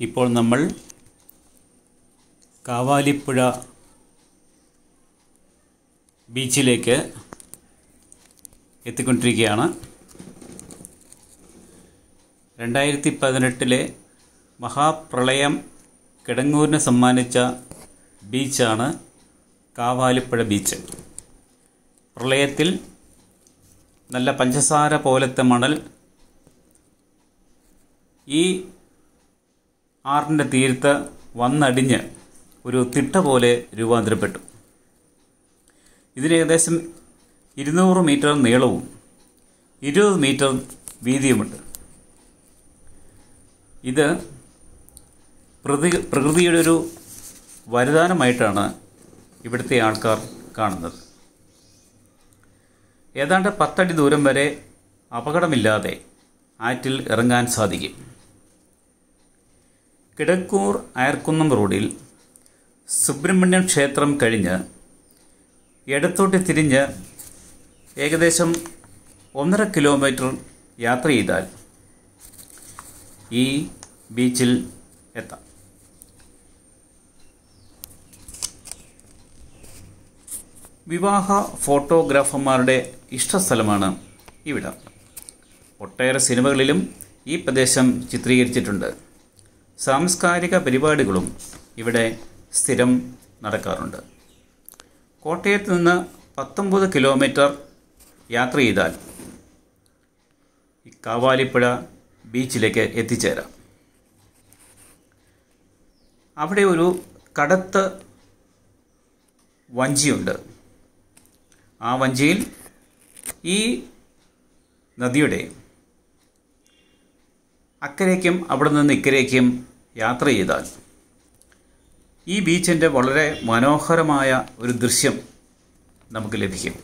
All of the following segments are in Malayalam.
ഇപ്പോൾ നമ്മൾ കാവാലിപ്പുഴ ബീച്ചിലേക്ക് എത്തിക്കൊണ്ടിരിക്കുകയാണ് രണ്ടായിരത്തി പതിനെട്ടിലെ മഹാപ്രളയം കിടങ്ങൂരിന് സമ്മാനിച്ച ബീച്ചാണ് കാവാലിപ്പുഴ ബീച്ച് പ്രളയത്തിൽ നല്ല പഞ്ചസാര പോലത്തെ മണൽ ഈ ആറിൻ്റെ തീരത്ത് വന്നടിഞ്ഞ് ഒരു തിട്ട പോലെ രൂപാന്തരപ്പെട്ടു ഇതിന് ഏകദേശം ഇരുന്നൂറ് മീറ്റർ നീളവും ഇരുപത് മീറ്റർ വീതിയുമുണ്ട് ഇത് പ്രതി പ്രകൃതിയുടെ ഒരു വരദാനമായിട്ടാണ് ഇവിടുത്തെ ആൾക്കാർ കാണുന്നത് ഏതാണ്ട് പത്തടി ദൂരം വരെ അപകടമില്ലാതെ ആറ്റിൽ ഇറങ്ങാൻ സാധിക്കും കിടക്കൂർ അയർക്കുന്നം റോഡിൽ സുബ്രഹ്മണ്യം ക്ഷേത്രം കഴിഞ്ഞ് ഇടത്തോട്ട് തിരിഞ്ഞ് ഏകദേശം ഒന്നര കിലോമീറ്റർ യാത്ര ചെയ്താൽ ഈ ബീച്ചിൽ എത്താം വിവാഹ ഫോട്ടോഗ്രാഫർമാരുടെ ഇഷ്ടസ്ഥലമാണ് ഇവിടം ഒട്ടേറെ സിനിമകളിലും ഈ പ്രദേശം ചിത്രീകരിച്ചിട്ടുണ്ട് സാംസ്കാരിക പരിപാടികളും ഇവിടെ സ്ഥിരം നടക്കാറുണ്ട് കോട്ടയത്ത് നിന്ന് പത്തൊമ്പത് കിലോമീറ്റർ യാത്ര ചെയ്താൽ ഈ കാവാലിപ്പുഴ ബീച്ചിലേക്ക് എത്തിച്ചേരാം അവിടെ ഒരു കടത്ത് വഞ്ചിയുണ്ട് ആ വഞ്ചിയിൽ ഈ നദിയുടെ അക്കരയ്ക്കും അവിടെ നിന്ന് ഇക്കരയ്ക്കും യാത്ര ചെയ്താൽ ഈ ബീച്ചിൻ്റെ വളരെ മനോഹരമായ ഒരു ദൃശ്യം നമുക്ക് ലഭിക്കും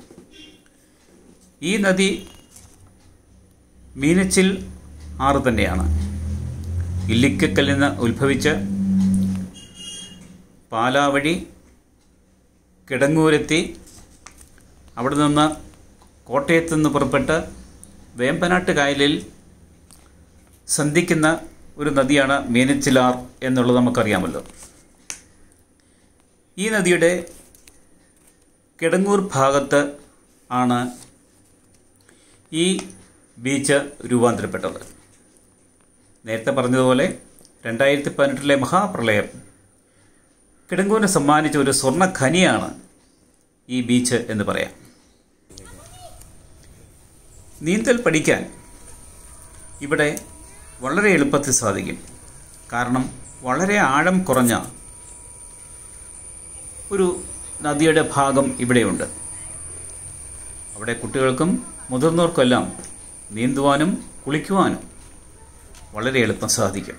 ഈ നദി മീനച്ചിൽ ആറ് തന്നെയാണ് ഇല്ലിക്കക്കൽ നിന്ന് ഉത്ഭവിച്ച് പാലാവഴി കിടങ്ങൂരെത്തി അവിടെ നിന്ന് കോട്ടയത്ത് നിന്ന് പുറപ്പെട്ട് വേമ്പനാട്ട് കായലിൽ സന്ധിക്കുന്ന ഒരു നദിയാണ് മീനച്ചിലാർ എന്നുള്ളത് നമുക്കറിയാമല്ലോ ഈ നദിയുടെ കിടങ്ങൂർ ഭാഗത്ത് ആണ് ഈ ബീച്ച് രൂപാന്തരപ്പെട്ടത് നേരത്തെ പറഞ്ഞതുപോലെ രണ്ടായിരത്തി പതിനെട്ടിലെ മഹാപ്രളയം കിടങ്ങൂരിന് സമ്മാനിച്ച ഒരു സ്വർണ്ണ ഖനിയാണ് ഈ ബീച്ച് എന്ന് പറയാം നീന്തൽ പഠിക്കാൻ ഇവിടെ വളരെ എളുപ്പത്തിൽ സാധിക്കും കാരണം വളരെ ആഴം കുറഞ്ഞ ഒരു നദിയുടെ ഭാഗം ഇവിടെയുണ്ട് അവിടെ കുട്ടികൾക്കും മുതിർന്നവർക്കെല്ലാം നീന്തുവാനും കുളിക്കുവാനും വളരെ എളുപ്പം സാധിക്കും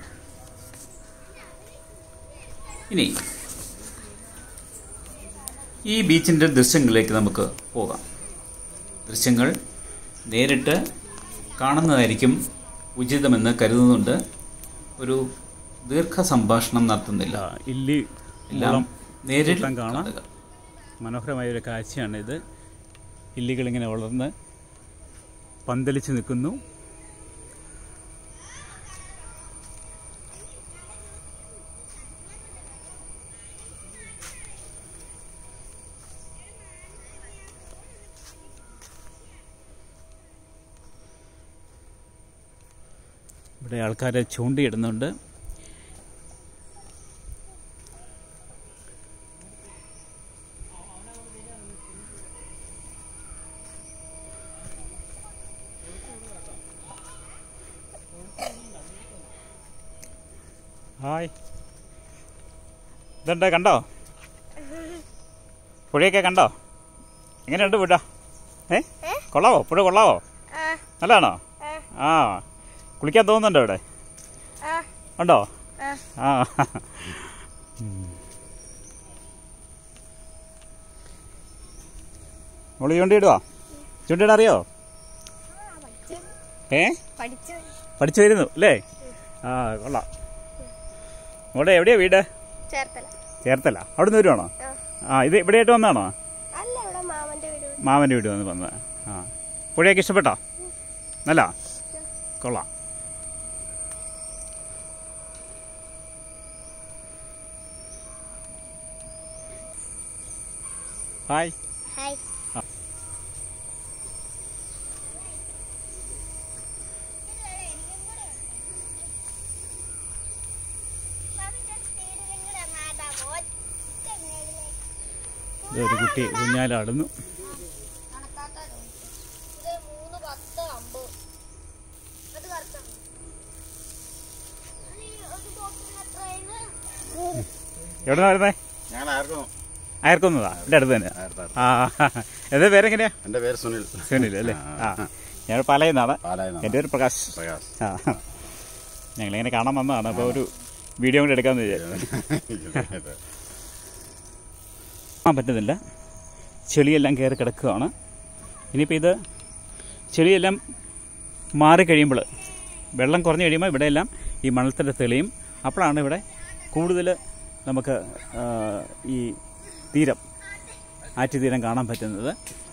ഇനി ഈ ബീച്ചിൻ്റെ ദൃശ്യങ്ങളിലേക്ക് നമുക്ക് പോകാം ദൃശ്യങ്ങൾ നേരിട്ട് കാണുന്നതായിരിക്കും ഉചിതമെന്ന് കരുതുന്നുണ്ട് ഒരു ദീർഘ സംഭാഷണം നടത്തുന്നില്ല ഇല്ലി എല്ലാം നേരിൽ കൂട്ടം കാണാം. കാണുക മനോഹരമായ ഒരു കാഴ്ചയാണിത് ഇല്ലികളിങ്ങനെ വളർന്ന് പന്തലിച്ച് നിൽക്കുന്നു ഇവിടെ ആൾക്കാരെ ചൂണ്ടിയിടുന്നുണ്ട് ഹായ് ഇതുണ്ട് കണ്ടോ പുഴയൊക്കെ കണ്ടോ എങ്ങനെയുണ്ട് പുഴ ഏ കൊള്ളാവോ പുഴ കൊള്ളാവോ നല്ലതാണോ ആ കുളിക്കാൻ തോന്നുന്നുണ്ടോ ഇവിടെ ഉണ്ടോ ആ ഉം. മോള് ചൂണ്ടിയിടുവാ ചൂണ്ടിയിടാൻ അറിയോ ഏ പഠിച്ചു പഠിച്ചു വരുന്നു അല്ലേ ആ കൊള്ളാം മോളെ എവിടെയാ വീട് ചേർത്തല ചേർത്തല അവിടെ നിന്ന് വരുവാണോ ആ. ആ ഇത് ഇവിടെ ആയിട്ട് വന്നാണോ അല്ല ഇവിടെ മാമന്റെ വീട് മാമൻ്റെ വീട് വന്ന് വന്നത് ആ പുഴയൊക്കെ ഇഷ്ടപ്പെട്ടോ നല്ല കൊള്ളാം ഹായ് ഹായ് ഇത് ഒരു കുട്ടി കുഞ്ഞാലാടുന്നു മൂന്ന് പത്ത് അമ്പത് അത് കറക്റ്റാണ് ഒരു ബോട്ടിന് എത്രയാണ് എവിടെ നിന്ന് വരുന്നേ ഞാൻ ആർക്കും അയർക്കുന്നതാ ഇവിടെ അടുത്ത് തന്നെ ആ എന്റെ പേരെങ്ങനെയാ എൻ്റെ പേര് സുനിൽ സുനിൽ അല്ലേ ആ ഞാൻ പാലയെന്നാണ് പാലായി എൻ്റെ പേര് പ്രകാശ് പ്രകാശ് ആ ഞങ്ങളിങ്ങനെ കാണാൻ വന്നതാണ് അപ്പോൾ ഒരു വീഡിയോ കൂടി എടുക്കാമെന്ന് വിചാരിച്ചു കാണാൻ പറ്റുന്നില്ല ചെളിയെല്ലാം കയറി കിടക്കുകയാണ് ഇനിയിപ്പോൾ ഇത് ചെളിയെല്ലാം മാറിക്കഴിയുമ്പോൾ വെള്ളം കുറഞ്ഞു കഴിയുമ്പോൾ ഇവിടെയെല്ലാം ഈ മണൽത്തര തെളിയും അപ്പോഴാണ് ഇവിടെ കൂടുതൽ നമുക്ക് ആ, ഈ തീരം ആറ്റുതീരം കാണാൻ പറ്റുന്നത്